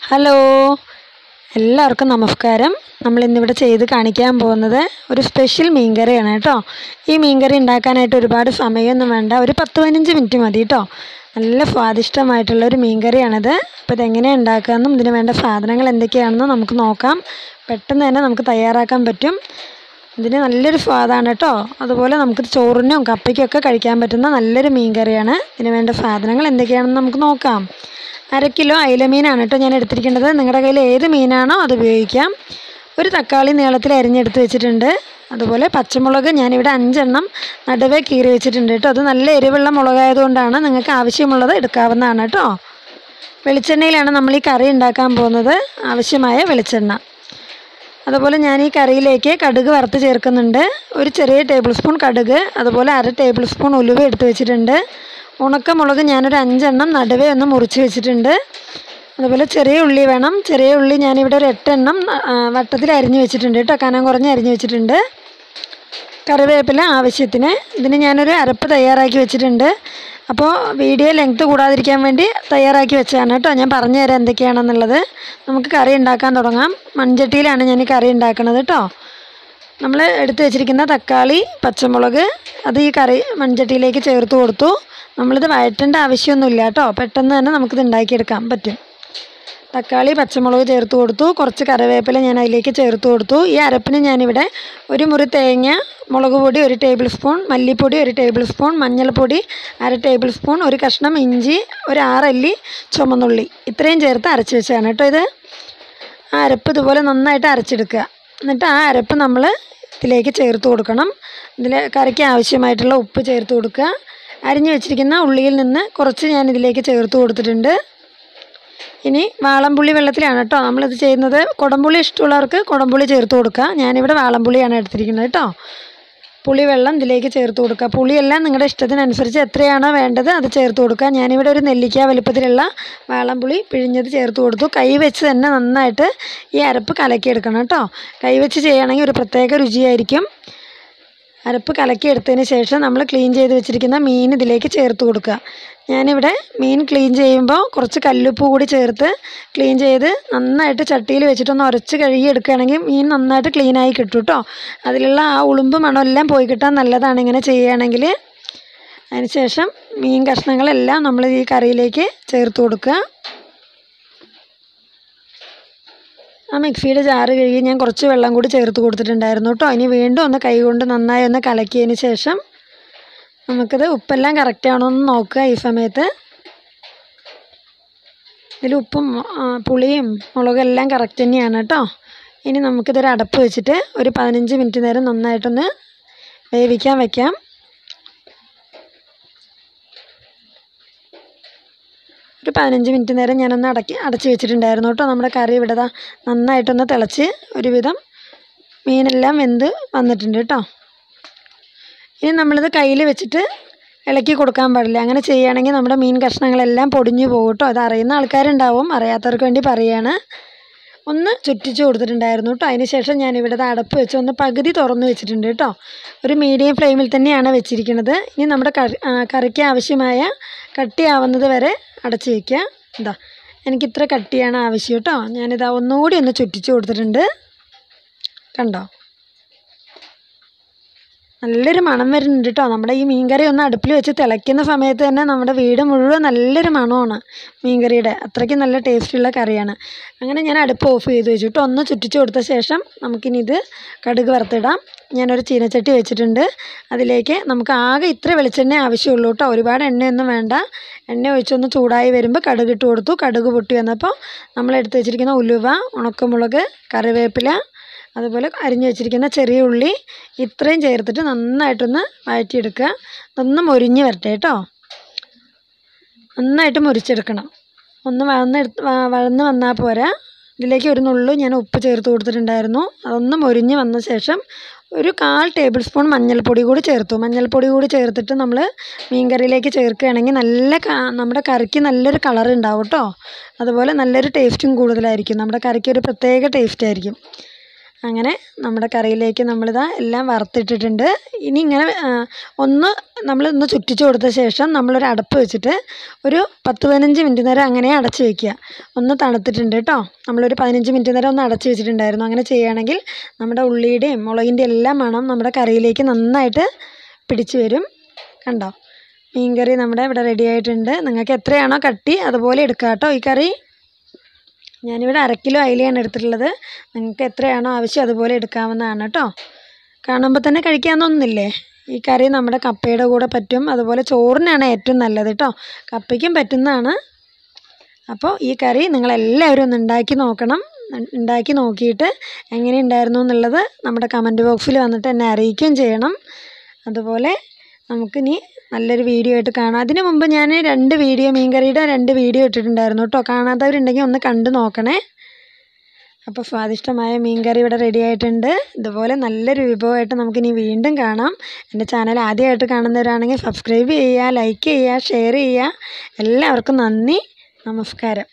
hello എല്ലാവർക്കും നമസ്കാരം നമ്മൾ ഇന്നിവിടെ ചെയ്ത് കാണിക്കാൻ പോകുന്നത് ഒരു സ്പെഷ്യൽ മീൻകറിയാണ് കേട്ടോ ഈ മീൻകറി ഉണ്ടാക്കാനായിട്ട് ഒരുപാട് സമയമൊന്നും വേണ്ട ഒരു പത്ത് പതിനഞ്ച് മിനിറ്റ് മതി കേട്ടോ നല്ല സ്വാദിഷ്ടമായിട്ടുള്ള ഒരു മീൻകറിയാണിത് അപ്പോൾ ഇതെങ്ങനെയാണ് ഉണ്ടാക്കാമെന്നും ഇതിന് വേണ്ട സാധനങ്ങൾ എന്തൊക്കെയാണെന്നും നമുക്ക് നോക്കാം പെട്ടെന്ന് തന്നെ നമുക്ക് തയ്യാറാക്കാൻ പറ്റും ഇതിന് നല്ലൊരു സ്വാദാണ് കേട്ടോ അതുപോലെ നമുക്ക് ചോറിനും കപ്പയ്ക്കും ഒക്കെ കഴിക്കാൻ പറ്റുന്ന നല്ലൊരു മീൻ കറിയാണ് ഇതിന് വേണ്ട സാധനങ്ങൾ എന്തൊക്കെയാണെന്ന് നമുക്ക് നോക്കാം അര കിലോ അയിലമീനാണ് കേട്ടോ ഞാൻ എടുത്തിരിക്കേണ്ടത് നിങ്ങളുടെ കയ്യിൽ ഏത് മീനാണോ അത് ഉപയോഗിക്കാം ഒരു തക്കാളി നീളത്തിൽ അരിഞ്ഞെടുത്ത് വെച്ചിട്ടുണ്ട് അതുപോലെ പച്ചമുളക് ഞാനിവിടെ അഞ്ചെണ്ണം നടുവേ കീറി വെച്ചിട്ടുണ്ട് കേട്ടോ അത് നല്ല എരിവുള്ള മുളകായതുകൊണ്ടാണ് നിങ്ങൾക്ക് ആവശ്യമുള്ളത് എടുക്കാവുന്നതാണ് കേട്ടോ വെളിച്ചെണ്ണയിലാണ് നമ്മൾ ഈ കറി ഉണ്ടാക്കാൻ പോകുന്നത് ആവശ്യമായ വെളിച്ചെണ്ണ അതുപോലെ ഞാൻ ഈ കറിയിലേക്ക് കടുക് വറുത്ത് ചേർക്കുന്നുണ്ട് ഒരു ചെറിയ ടേബിൾ സ്പൂൺ കടുക് അതുപോലെ അര ടേബിൾ സ്പൂൺ ഉലുവ എടുത്ത് വെച്ചിട്ടുണ്ട് ഉണക്കമുളക് ഞാനൊരു അഞ്ചെണ്ണം നടുവേ ഒന്ന് മുറിച്ച് വെച്ചിട്ടുണ്ട് അതുപോലെ ചെറിയ ഉള്ളി വേണം ചെറിയ ഉള്ളി ഞാനിവിടെ ഒരു എട്ടെണ്ണം ആ, വട്ടത്തിൽ അരിഞ്ഞ് വെച്ചിട്ടുണ്ട് കേട്ടോ കനം കുറഞ്ഞ് അരിഞ്ഞ് വെച്ചിട്ടുണ്ട് കറിവേപ്പില ആവശ്യത്തിന് ഇതിന് ഞാനൊരു അരപ്പ് തയ്യാറാക്കി വെച്ചിട്ടുണ്ട് അപ്പോൾ വീഡിയോ ലെങ്ത്ത് കൂടാതിരിക്കാൻ വേണ്ടി തയ്യാറാക്കി വെച്ചതാണ് കേട്ടോ ഞാൻ പറഞ്ഞു തരാം എന്തൊക്കെയാണെന്നുള്ളത് നമുക്ക് കറി ഉണ്ടാക്കാൻ തുടങ്ങാം മൺചട്ടിയിലാണ് ഞാൻ ഈ കറി ഉണ്ടാക്കുന്നത് കേട്ടോ നമ്മൾ എടുത്ത് വെച്ചിരിക്കുന്ന തക്കാളി പച്ചമുളക് അത് ഈ കറി മൺചട്ടിയിലേക്ക് ചേർത്ത് കൊടുത്തു നമ്മളിത് വഴറ്റേണ്ട ആവശ്യമൊന്നുമില്ല കേട്ടോ പെട്ടെന്ന് തന്നെ നമുക്കിത് ഉണ്ടാക്കിയെടുക്കാൻ പറ്റും തക്കാളി പച്ചമുളക് ചേർത്ത് കൊടുത്തു കുറച്ച് കറിവേപ്പില ഞാൻ അതിലേക്ക് ചേർത്ത് കൊടുത്തു ഈ അരപ്പിന് ഞാനിവിടെ ഒരു മുറി തേങ്ങ മുളക് പൊടി ഒരു ടേബിൾ സ്പൂൺ മല്ലിപ്പൊടി ഒരു ടേബിൾ സ്പൂൺ മഞ്ഞൾപ്പൊടി അര ടേബിൾ സ്പൂൺ ഒരു കഷ്ണം ഇഞ്ചി ഒരു ആറല്ലി ചുമന്നുള്ളി ഇത്രയും ചേർത്ത് അരച്ച് വെച്ചാണ് കേട്ടോ ഇത് ആ അരപ്പ് ഇതുപോലെ നന്നായിട്ട് അരച്ചെടുക്കുക എന്നിട്ട് ആ അരപ്പ് നമ്മൾ ഇതിലേക്ക് ചേർത്ത് കൊടുക്കണം ഇതിൽ കറിക്ക് ആവശ്യമായിട്ടുള്ള ഉപ്പ് ചേർത്ത് കൊടുക്കുക അരിഞ്ഞു വെച്ചിരിക്കുന്ന ഉള്ളിയിൽ നിന്ന് കുറച്ച് ഞാൻ ഇതിലേക്ക് ചേർത്ത് കൊടുത്തിട്ടുണ്ട് ഇനി വാളംപുള്ളി വെള്ളത്തിലാണ് കേട്ടോ നമ്മളിത് ചെയ്യുന്നത് കുടംപുളി ഇഷ്ടമുള്ളവർക്ക് കുടംപുളി ചേർത്ത് കൊടുക്കുക ഞാനിവിടെ വാളംപുളിയാണ് എടുത്തിരിക്കുന്നത് കേട്ടോ പുളി വെള്ളം ഇതിലേക്ക് ചേർത്ത് കൊടുക്കുക പുളിയെല്ലാം നിങ്ങളുടെ ഇഷ്ടത്തിനനുസരിച്ച് എത്രയാണോ വേണ്ടത് അത് ചേർത്ത് കൊടുക്കുക ഞാനിവിടെ ഒരു നെല്ലിക്ക വലുപ്പത്തിലുള്ള വാളംപുളി പിഴിഞ്ഞത് ചേർത്ത് കൊടുത്തു കൈ വെച്ച് തന്നെ നന്നായിട്ട് ഈ അരപ്പ് കലക്കിയെടുക്കണം കേട്ടോ കൈ വെച്ച് ചെയ്യുകയാണെങ്കിൽ ഒരു പ്രത്യേക രുചിയായിരിക്കും അരപ്പ് കലക്കിയെടുത്തതിന് ശേഷം നമ്മൾ ക്ലീൻ ചെയ്ത് വെച്ചിരിക്കുന്ന മീൻ ഇതിലേക്ക് ചേർത്ത് കൊടുക്കുക ഞാനിവിടെ മീൻ ക്ലീൻ ചെയ്യുമ്പോൾ കുറച്ച് കല്ലുപ്പ് കൂടി ചേർത്ത് ക്ലീൻ ചെയ്ത് നന്നായിട്ട് ചട്ടിയിൽ വെച്ചിട്ടൊന്ന് ഉരച്ച് കഴുകി എടുക്കുകയാണെങ്കിൽ മീൻ നന്നായിട്ട് ക്ലീനായി കിട്ടും കേട്ടോ അതിലുള്ള ആ ഉളുമ്പ് മണമെല്ലാം പോയി കിട്ടാൻ നല്ലതാണ് ഇങ്ങനെ ചെയ്യുകയാണെങ്കിൽ അതിനുശേഷം മീൻ കഷ്ണങ്ങളെല്ലാം നമ്മൾ ഈ കറിയിലേക്ക് ചേർത്ത് കൊടുക്കുക ആ മിക്സിയുടെ ജാറ് കഴുകി ഞാൻ കുറച്ച് വെള്ളം കൂടി ചേർത്ത് കൊടുത്തിട്ടുണ്ടായിരുന്നു കേട്ടോ ഇനി വീണ്ടും ഒന്ന് കൈ കൊണ്ട് നന്നായി ഒന്ന് കലക്കിയതിന് ശേഷം നമുക്കിത് ഉപ്പെല്ലാം കറക്റ്റ് ആണോ എന്ന് നോക്കുക ഈ സമയത്ത് ഇതിൽ ഉപ്പും ആ, പുളിയും മുളകും എല്ലാം കറക്റ്റ് തന്നെയാണ് കേട്ടോ ഇനി നമുക്കിതൊരു അടപ്പ് വെച്ചിട്ട് ഒരു പതിനഞ്ച് മിനിറ്റ് നേരം നന്നായിട്ടൊന്ന് വേവിക്കാൻ വെക്കാം ഒരു പതിനഞ്ച് മിനിറ്റ് നേരം ഞാനൊന്ന് അടക്കി അടച്ച് വെച്ചിട്ടുണ്ടായിരുന്നു കേട്ടോ നമ്മുടെ കറി ഇവിടെ ദാ നന്നായിട്ടൊന്ന് തിളച്ച് ഒരുവിധം മീനെല്ലാം വെന്ത് വന്നിട്ടുണ്ട് കേട്ടോ ഇനി നമ്മളിത് കയ്യിൽ വെച്ചിട്ട് ഇളക്കി കൊടുക്കാൻ പാടില്ല അങ്ങനെ ചെയ്യുകയാണെങ്കിൽ നമ്മുടെ മീൻ കഷ്ണങ്ങളെല്ലാം പൊടിഞ്ഞു പോകും കേട്ടോ അത് അറിയുന്ന ആൾക്കാരുണ്ടാവും അറിയാത്തവർക്ക് വേണ്ടി പറയുകയാണ് ഒന്ന് ചുറ്റിച്ച് കൊടുത്തിട്ടുണ്ടായിരുന്നു കേട്ടോ അതിന് ശേഷം ഞാൻ ഇവിടെ അടപ്പ് വെച്ച് ഒന്ന് പകുതി തുറന്ന് വെച്ചിട്ടുണ്ട് കേട്ടോ ഒരു മീഡിയം ഫ്ലെയിമിൽ തന്നെയാണ് വെച്ചിരിക്കുന്നത് ഇനി നമ്മുടെ കറി ആ, കറിക്ക് ആവശ്യമായ കട്ടിയാവുന്നത് വരെ അടച്ച് വയ്ക്കുക എന്താ എനിക്കിത്ര കട്ടിയാണ് ആവശ്യം കേട്ടോ ഞാനിതാ ഒന്നുകൂടി ഒന്ന് ചുറ്റിച്ച് കൊടുത്തിട്ടുണ്ട് കണ്ടോ നല്ലൊരു മണം വരുന്നുണ്ട് കേട്ടോ നമ്മുടെ ഈ മീൻകറി ഒന്ന് അടുപ്പിൽ വെച്ച് തിളയ്ക്കുന്ന സമയത്ത് തന്നെ നമ്മുടെ വീട് മുഴുവൻ നല്ലൊരു മണമാണ് മീൻകറിയുടെ അത്രയ്ക്ക് നല്ല ടേസ്റ്റുള്ള കറിയാണ് അങ്ങനെ ഞാൻ അടുപ്പ് ഓഫ് ചെയ്ത് വെച്ചു കേട്ടോ ഒന്ന് ചുറ്റിച്ച് കൊടുത്ത ശേഷം നമുക്കിനി ഇത് കടുക് വറുത്തിടാം ഞാനൊരു ചീനച്ചട്ടി വെച്ചിട്ടുണ്ട് അതിലേക്ക് നമുക്ക് ആകെ ഇത്ര വെളിച്ചെണ്ണ ആവശ്യമുള്ളൂ കേട്ടോ ഒരുപാട് എണ്ണയൊന്നും വേണ്ട എണ്ണ ഒഴിച്ചൊന്ന് ചൂടായി വരുമ്പോൾ കടുക് ഇട്ട് കൊടുത്തു കടുക് പൊട്ടി വന്നപ്പോൾ നമ്മൾ എടുത്ത് വെച്ചിരിക്കുന്ന ഉലുവ ഉണക്കമുളക് കറിവേപ്പില അതുപോലെ അരിഞ്ഞു വെച്ചിരിക്കുന്ന ചെറിയ ഉള്ളി ഇത്രയും ചേർത്തിട്ട് നന്നായിട്ടൊന്ന് വഴറ്റിയെടുക്കുക ഒന്ന് മൊരിഞ്ഞ് വരട്ടെ കേട്ടോ നന്നായിട്ട് മുരിച്ചെടുക്കണം ഒന്ന് വഴന്നെടുത്ത് വ- വഴന്ന് വന്നാൽ പോരാ ഇതിലേക്ക് ഒരു നുള്ളു ഞാൻ ഉപ്പ് ചേർത്ത് കൊടുത്തിട്ടുണ്ടായിരുന്നു അതൊന്ന് മൊരിഞ്ഞ് വന്ന ശേഷം ഒരു കാൽ ടേബിൾ സ്പൂൺ മഞ്ഞൾപ്പൊടി കൂടി ചേർത്തു മഞ്ഞൾപ്പൊടി കൂടി ചേർത്തിട്ട് നമ്മൾ മീൻകറിയിലേക്ക് ചേർക്കുകയാണെങ്കിൽ നല്ല ക- നമ്മുടെ കറിക്ക് നല്ലൊരു കളർ ഉണ്ടാവും കേട്ടോ അതുപോലെ നല്ലൊരു ടേസ്റ്റും കൂടുതലായിരിക്കും നമ്മുടെ കറിക്ക് ഒരു പ്രത്യേക ടേസ്റ്റ് ആയിരിക്കും അങ്ങനെ നമ്മുടെ കറിയിലേക്ക് നമ്മളിതാ എല്ലാം വറുത്തിട്ടിട്ടുണ്ട് ഇനി ഇങ്ങനെ ആ, ഒന്ന് നമ്മളൊന്ന് ചുറ്റിച്ച് കൊടുത്ത ശേഷം നമ്മളൊരു അടപ്പ് വെച്ചിട്ട് ഒരു പത്ത് പതിനഞ്ച് മിനിറ്റ് നേരം അങ്ങനെ അടച്ച് വയ്ക്കുക ഒന്ന് തണുത്തിട്ടുണ്ട് കേട്ടോ നമ്മളൊരു പതിനഞ്ച് മിനിറ്റ് നേരം ഒന്ന് അടച്ച് വെച്ചിട്ടുണ്ടായിരുന്നു അങ്ങനെ ചെയ്യുകയാണെങ്കിൽ നമ്മുടെ ഉള്ളിയുടെയും മുളകിൻ്റെ എല്ലാം മണം നമ്മുടെ കറിയിലേക്ക് നന്നായിട്ട് പിടിച്ച് വരും കണ്ടോ മീൻകറി നമ്മുടെ ഇവിടെ റെഡി ആയിട്ടുണ്ട് നിങ്ങൾക്ക് എത്രയാണോ കട്ടി അതുപോലെ എടുക്കാം കേട്ടോ ഈ കറി ഞാനിവിടെ അര കിലോ അയിലയാണ് എടുത്തിട്ടുള്ളത് നിങ്ങൾക്ക് എത്രയാണോ ആവശ്യം അതുപോലെ എടുക്കാവുന്നതാണ് കേട്ടോ കാണുമ്പോൾ തന്നെ കഴിക്കാമെന്നൊന്നുമില്ലേ ഈ കറി നമ്മുടെ കപ്പയുടെ കൂടെ പറ്റും അതുപോലെ ചോറിനാണ് ഏറ്റവും നല്ലത് കേട്ടോ കപ്പയ്ക്കും പറ്റുന്നതാണ് അപ്പോൾ ഈ കറി നിങ്ങളെല്ലാവരും ഒന്ന് ഉണ്ടാക്കി നോക്കണം ഉണ്ടാക്കി നോക്കിയിട്ട് എങ്ങനെ ഉണ്ടായിരുന്നു എന്നുള്ളത് നമ്മുടെ കമൻറ്റ് ബോക്സിൽ വന്നിട്ട് എന്നെ അറിയിക്കുകയും ചെയ്യണം അതുപോലെ നമുക്കിനി നല്ലൊരു വീഡിയോ ആയിട്ട് കാണാം അതിന് മുമ്പ് ഞാൻ രണ്ട് വീഡിയോ മീൻകറിയുടെ രണ്ട് വീഡിയോ ഇട്ടിട്ടുണ്ടായിരുന്നു കേട്ടോ കാണാത്തവരുണ്ടെങ്കിൽ ഒന്ന് കണ്ടു നോക്കണേ അപ്പോൾ സ്വാദിഷ്ടമായ മീൻകറി ഇവിടെ റെഡി ആയിട്ടുണ്ട് ഇതുപോലെ നല്ലൊരു വിഭവമായിട്ട് നമുക്കിനി വീണ്ടും കാണാം എൻ്റെ ചാനൽ ആദ്യമായിട്ട് കാണുന്നവരാണെങ്കിൽ സബ്സ്ക്രൈബ് ചെയ്യുക ലൈക്ക് ചെയ്യുക ഷെയർ ചെയ്യുക എല്ലാവർക്കും നന്ദി നമസ്കാരം